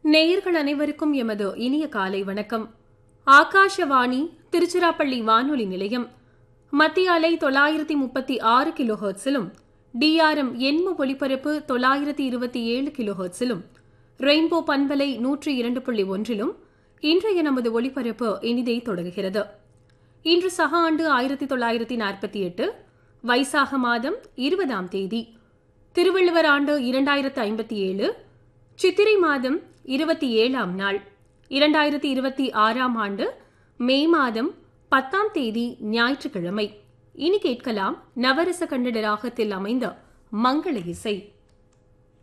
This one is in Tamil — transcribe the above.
நேயர்கள் அனைவருக்கும் எமது இனிய காலை வணக்கம் ஆகாஷவாணி திருச்சிராப்பள்ளி வானொலி நிலையம் மத்திய அலை தொள்ளாயிரத்தி முப்பத்தி ஆறு கிலோ ஹெர்ட்ஸிலும் டிஆர்எம் எண்ம ஒலிபரப்பு தொள்ளாயிரத்தி இருபத்தி ஏழு கிலோ ஹெர்ட்ஸிலும் ரெயின்போ பண்பலை நூற்றி இரண்டு புள்ளி ஒன்றிலும் இன்றைய நமது ஒலிபரப்பு இனிதே தொடங்குகிறது இன்று சக ஆண்டு ஆயிரத்தி தொள்ளாயிரத்தி நாற்பத்தி எட்டு வைசாக மாதம் இருபதாம் தேதி திருவள்ளுவர் ஆண்டு இரண்டாயிரத்து ஐம்பத்தி ஏழு சித்திரை மாதம் இருபத்தி ஏழாம் நாள் இரண்டாயிரத்தி இருபத்தி ஆறாம் ஆண்டு மே மாதம் பத்தாம் தேதி ஞாயிற்றுக்கிழமை இனி கேட்கலாம் நவரச கன்னட ராகத்தில் அமைந்த மங்கள இசை